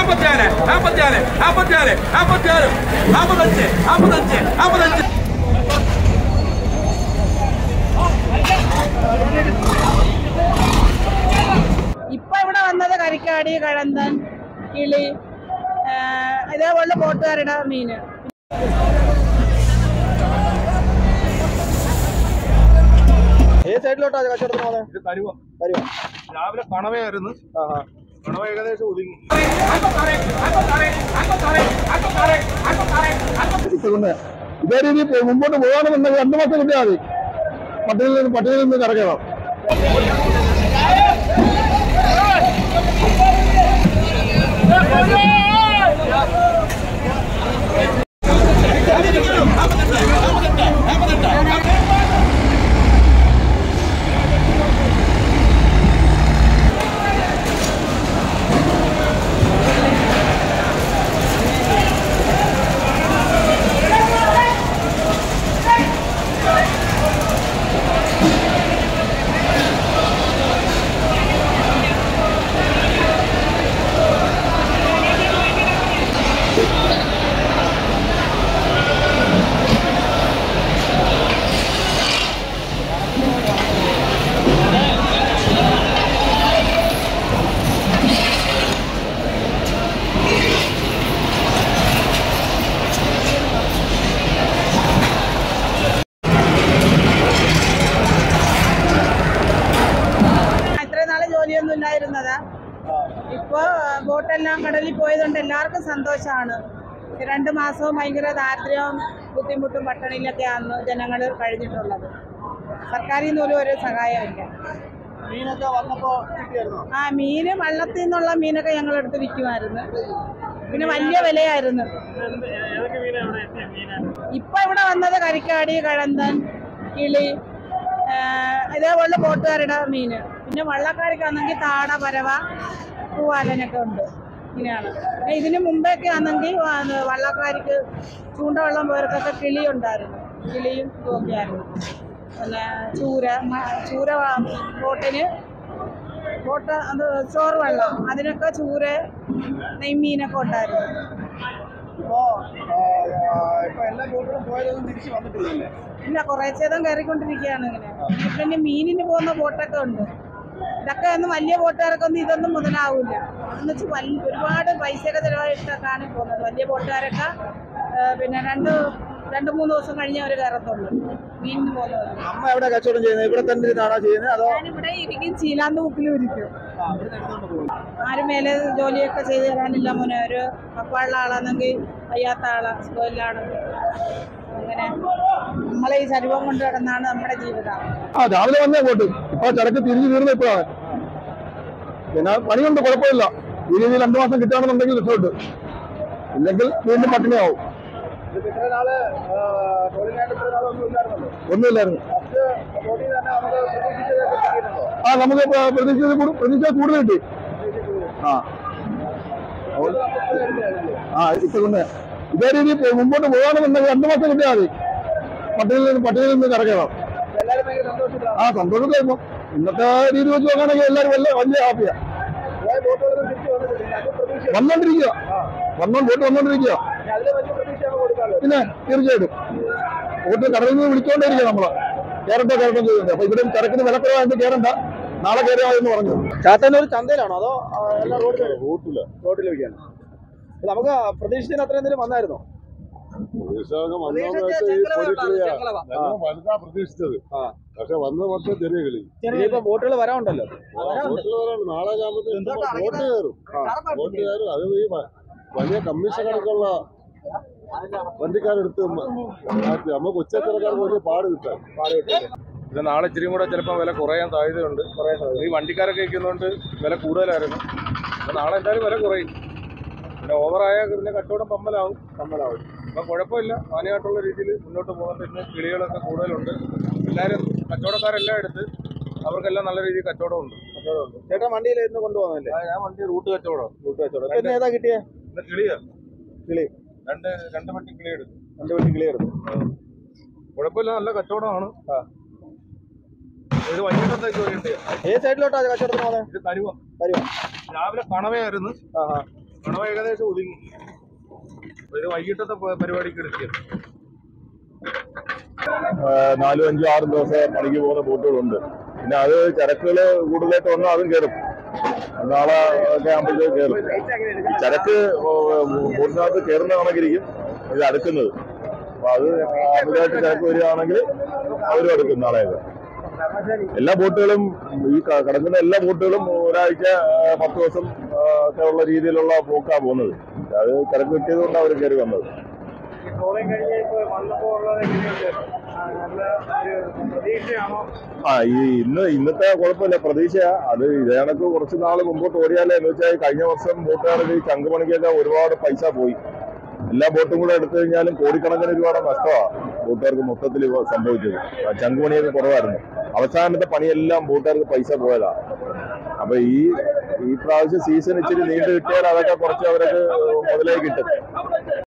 നാപ്പത്തിനാല് നാപ്പത്തിനാല് നാപ്പത്തിനാല് നാപ്പത്തിനാല് നാപ്പത്തഞ്ച് നാപ്പത്തഞ്ച് നാപ്പത്തഞ്ച് ഇപ്പൊ ഇവിടെ വന്നത് കരിക്കാടി കഴന്തൻ കിളി ആ, ഇതേപോലെ ബോട്ടുകാരുടെ മീന് ഏത് സൈഡിലോട്ടാ കച്ചവടത്തിന് പോകുന്നത് ഇത് കരുവ വരുവാ രാവിലെ കണവയായിരുന്നു ആഹാ കണവ ഏകദേശം ഒതുങ്ങി ഇട്ടുകൊണ്ട് ഇതേ രീതിയിൽ മുമ്പോട്ട് പോകണമെന്നുണ്ടെങ്കിൽ രണ്ടു മാസം കിട്ടിയാൽ മതി പട്ടിണിയിൽ നിന്ന് പട്ടിണിയിൽ നിന്ന് കറക്കണം ഇത്രയും നാളെ ജോലിയൊന്നും ഇല്ലായിരുന്നതാ ഇപ്പൊ ബോട്ടെല്ലാം കടലിൽ പോയതുകൊണ്ട് എല്ലാവർക്കും സന്തോഷമാണ് രണ്ട് മാസവും ഭയങ്കര ദാരിദ്ര്യവും ബുദ്ധിമുട്ടും പട്ടിണിയിലൊക്കെയാണ് ജനങ്ങൾ കഴിഞ്ഞിട്ടുള്ളത് സർക്കാരിൽ നിന്ന് പോലും ഒരു സഹായമില്ല മീനൊക്കെ വന്നപ്പോ കിട്ടിയായിരുന്നോ ആ മീന് വള്ളത്തിൽ നിന്നുള്ള മീനൊക്കെ ഞങ്ങൾ എടുത്ത് വിൽക്കുമായിരുന്നു പിന്നെ വലിയ വിലയായിരുന്നു ഇപ്പൊ ഇവിടെ വന്നത് കരിക്കാടി കഴന്തൻ കിളി ആ, ഇതേപോലെ ബോട്ടുകാരുടെ മീന് പിന്നെ വള്ളക്കാർക്കാണെങ്കിൽ താട പരവ പൂവാലനൊക്കെ ഉണ്ട് ഇങ്ങനെയാണ് പിന്നെ ഇതിന് മുമ്പൊക്കെ ആണെങ്കിൽ വള്ളക്കാർക്ക് ചൂണ്ടവള്ളം പോയവർക്കൊക്കെ കിളി ഉണ്ടായിരുന്നു കിളിയും ഇതുമൊക്കെ ആയിരുന്നു പിന്നെ ചൂര മ- ചൂര വ- ബോട്ടിന് ബോട്ട് അത് ചോറ് വെള്ളം അതിനൊക്കെ ചൂര നെയ്മീനൊക്കെ ഉണ്ടായിരുന്നു ഇപ്പോ ആ, ആ, ഇപ്പൊ എല്ലാ ബോട്ടുകളും പോയതൊന്നും തിരിച്ചു വന്നിട്ടില്ലല്ലേ ഇല്ല കുറേച്ചേതം കയറിക്കൊണ്ടിരിക്കുകയാണ് ഇങ്ങനെ പിന്നെ മീനിന് പോകുന്ന ബോട്ടൊക്കെ ഉണ്ട് ഇതൊക്കെ ഒന്നും വലിയ ബോട്ടുകാരൊക്കെ ഒന്നും ഇതൊന്നും മുതലാവില്ല എന്ന് വെച്ചാൽ വലിയ ഒരുപാട് പൈസയൊക്കെ ചിലവായിട്ടൊക്കെയാണ് പോകുന്നത് വലിയ ബോട്ടുകാരൊക്കെ ആ, പിന്നെ രണ്ട് രണ്ട് മൂന്ന് ദിവസം കഴിഞ്ഞേ അവർ കയറത്തുള്ളൂ മീനിന് പോകുന്നവർ അമ്മ എവിടെ കച്ചവടം ചെയ്യുന്നത് ഇവിടെ തന്നെ ഇരുന്നാണോ ചെയ്യുന്നത് അതോ ഞാനിവിടെ ഇരിക്കും ചീലാന്ത് മുക്കിലും ഇരിക്കും ആ, ഇവിടുന്ന് എടുത്തോണ്ട് പോകും ആരും മേലെ ജോലിയൊക്കെ ചെയ്ത് തരാനില്ല മോനെ ഒരു പപ്പാളുള്ള ആളാണെങ്കിൽ വയ്യാത്ത ആളാ സുഖമില്ലാണ് അങ്ങനെ നമ്മളെ ഈ ശരീരം കൊണ്ട് കിടന്നാണ് നമ്മുടെ ജീവിതം ആ രാവിലെ വന്നേ പോട്ട് ഇപ്പൊ ചരക്ക് തിരിഞ്ഞു തീർന്ന ഇപ്പോഴാണ് പിന്നെ പണിയുണ്ട് കുഴപ്പമില്ല ഈ രീതിയിൽ രണ്ടു മാസം കിട്ടുകയാണെന്നുണ്ടെങ്കിൽ രക്ഷപ്പെട്ടു ഇല്ലെങ്കിൽ വീണ്ടും പട്ടിണിയാവും ഇത് ഇത്ര നാള് ആ, തൊഴിലിനായിട്ട് ഇത്ര നാളൊന്നും ഇല്ലായിരുന്നല്ലോ ഒന്നുമില്ലായിരുന്നു ഫസ്റ്റ് ബോട്ടിൽ തന്നെ നമുക്ക് പ്രതീക്ഷിച്ചതൊക്കെ കിട്ടിയിട്ടുണ്ടോ ആ നമുക്ക് ഇപ്പൊ പ്രതീക്ഷിച്ചത് കൂടു- പ്രതീക്ഷ കൂടുതൽ കിട്ടി ആ അത് നമുക്ക് എടുത്തായിരുന്നല്ലോ ആ ഇപ്പൊ കൊണ്ട് ഇതേ രീതിയിൽ മുമ്പോട്ട് പോകണമെന്നുണ്ടെങ്കിൽ രണ്ടു മാസം കിട്ടിയാൽ മതി പട്ടിണിയിൽ നിന്ന് പട്ടിണിയിൽ നിന്ന് കറക്കണം എല്ലാവരും ഭയങ്കര സന്തോഷത്തിലാണ് ആ സന്തോഷത്തിലായി ഇപ്പം ഇന്നത്തെ രീതി വെച്ച് നോക്കുകയാണെങ്കിൽ എല്ലാവരും വലിയ വലിയ ഹാപ്പിയാ പോയ ബോട്ടുകളൊന്നും തിരിച്ചു വന്നിട്ടില്ല അത് പ്രതീക്ഷ വന്നോണ്ടിരിക്കുക വന്നോ ബോട്ട് വന്നോണ്ടിരിക്കുക ഇനി അതിന് വലിയ പ്രതീക്ഷ നമുക്ക് കൊടുക്കാമല്ലോ പിന്നെ തീർച്ചയായിട്ടും ബോട്ട് കടലിൽ നിന്ന് വിളിച്ചോണ്ടിരിക്കുക നമ്മള് കേരളത്തെ കേരളം ചെയ്യുന്നത് അപ്പൊ ഇവിടെ ചരക്കിന് വിലക്കുറവായിട്ട് കയറണ്ട നാളെ കയറിയാ എന്ന് പറഞ്ഞു ചാത്തന്നൂർ ചന്തയിലാണോ അതോ ആ, എല്ലാ റോഡിൽ റോട്ടില് റോഡിൽ വയ്ക്കാണ് നമുക്ക് പ്രതീക്ഷിച്ചതിന് അത്ര എന്തെങ്കിലും വന്നായിരുന്നോ ഉത്സവം വന്നോന്ന് ഈ പൊടിക്കളിയാ ഞങ്ങൾ വലുതാ പ്രതീക്ഷിച്ചത് ആ. പക്ഷെ വന്ന് മൊത്തം ചെറിയ കളി ഇനിയിപ്പോ ബോട്ടുകൾ വരാനുണ്ടല്ലോ ബോട്ടിൽ വരാണ് നാളെ ആകുമ്പോഴത്തേക്കും ബോട്ട് കയറും ബോട്ട് കയറും അത് ഈ വ- വലിയ കമ്മീഷൻ കണക്കുള്ള വണ്ടിക്കാരെടുത്ത് മാറ്റി നമുക്ക് ഉച്ചത്തിരക്കാർക്ക് വലിയ പാട് കിട്ടാൻ പാട് കിട്ടാൻ പിന്നെ നാളെ ഇച്ചിരി കൂടെ ചിലപ്പോൾ വില കുറയാൻ സാധ്യതയുണ്ട് ഈ വണ്ടിക്കാരൊക്കെ ഇരിക്കുന്നതുകൊണ്ട് വില കൂടുതലായിരുന്നു അപ്പോൾ നാളെ എന്തായാലും വില കുറയും പിന്നെ ഓവറായ പിന്നെ കച്ചവടം പമ്മലാവും പമ്മലാവും അപ്പം കുഴപ്പമില്ല മാന്യമായിട്ടുള്ള രീതിയിൽ മുന്നോട്ട് പോകുന്നുണ്ട് ഇന്ന് കിളികളൊക്കെ കൂടുതലുണ്ട് എല്ലാവരും കച്ചവടക്കാരെല്ലാം എടുത്ത് അവർക്കെല്ലാം നല്ല രീതിയിൽ കച്ചവടമുണ്ട് കച്ചവടമുണ്ട് ചേട്ടാ വണ്ടിയിൽ ഇന്ന് കൊണ്ടുപോകുന്നല്ലേ ആ, ഞാൻ വണ്ടി റൂട്ട് കച്ചവടം റൂട്ട് കച്ചവടം പിന്നെ ഏതാ കിട്ടിയ പിന്നെ കിളിയാ കിളി രണ്ട് രണ്ട് വണ്ടി കിളി എടുത്തു രണ്ട് വണ്ടി കിളി എടുത്തു കുഴപ്പമില്ല നല്ല കച്ചവടമാണ് ഇത് വൈകിട്ടത്തേക്ക് വേണ്ടിയാ ഏത് സൈഡിലോട്ടാ കച്ചവടത്തിന് പോകുന്നത് ഇത് കരുവ വരുവാ രാവിലെ കണവയായിരുന്നു ആഹാ പണം ഏകദേശം ഒതുങ്ങി അപ്പൊ ഇത് വൈകിട്ടത്തെ പ- പരിപാടിക്ക് എടുക്കിയത് നാലും അഞ്ചും ആറും ദിവസം പണിക്ക് പോകുന്ന ബോട്ടുകളുണ്ട് പിന്നെ അത് ചരക്കുകൾ കൂടുതലായിട്ട് വന്നാൽ അതും കയറും നാളെ ഒക്കെ ആകുമ്പോഴത്തേക്ക് കയറും ഈ ചരക്ക് ബോട്ടിനകത്ത് കയറുന്ന കണക്കിരിക്കും ഇത് അടുക്കുന്നത് അപ്പൊ അത് അമിതമായിട്ട് ചരക്ക് വരികയാണെങ്കിൽ അവരും അടുക്കും നാളെയൊക്കെ എല്ലാ ബോട്ടുകളും ഈ ക- കിടക്കുന്ന എല്ലാ ബോട്ടുകളും ഒരാഴ്ച ആ, പത്ത് ദിവസം ആ, ഒക്കെ ഉള്ള രീതിയിലുള്ള പോക്കാ പോകുന്നത് അത് ചരക്ക് കിട്ടിയത് കൊണ്ട് അവർ കയറി വന്നത് ഈ ട്രോളിംഗ് കഴിഞ്ഞ് ഇപ്പൊ വന്നപ്പോ ഉള്ളത് എങ്ങനെയുണ്ട് ആ, നല്ല ഒരു പ്രതീക്ഷയാണോ ആ ഈ ഇന്ന് ഇന്നത്തെ കുഴപ്പമില്ല പ്രതീക്ഷയാ അത് ഇതേ കണക്ക് കുറച്ച് നാൾ മുമ്പോട്ട് ഓടിയാലേ എന്ന് വെച്ചാൽ കഴിഞ്ഞ വർഷം ബോട്ടുകാർക്ക് ഈ ചങ്കുപണിക്കൊക്കെ ഒരുപാട് പൈസ പോയി എല്ലാ ബോട്ടും കൂടെ എടുത്തു കഴിഞ്ഞാലും കോടിക്കണക്കിന് രൂപയുടെ നഷ്ടമാണ് ബോട്ടുകാർക്ക് മൊത്തത്തിൽ ഇവ സംഭവിച്ചത് ആ ചങ്കുപണിയൊക്കെ കുറവായിരുന്നു അവസാനത്തെ പണിയെല്ലാം ബോട്ടുകാർക്ക് പൈസ പോയതാ അപ്പൊ ഈ ഈ പ്രാവശ്യം സീസൺ ഇച്ചിരി നീണ്ടു കിട്ടിയാൽ അതൊക്കെ കുറച്ച് അവർക്ക് മുതലേ കിട്ടും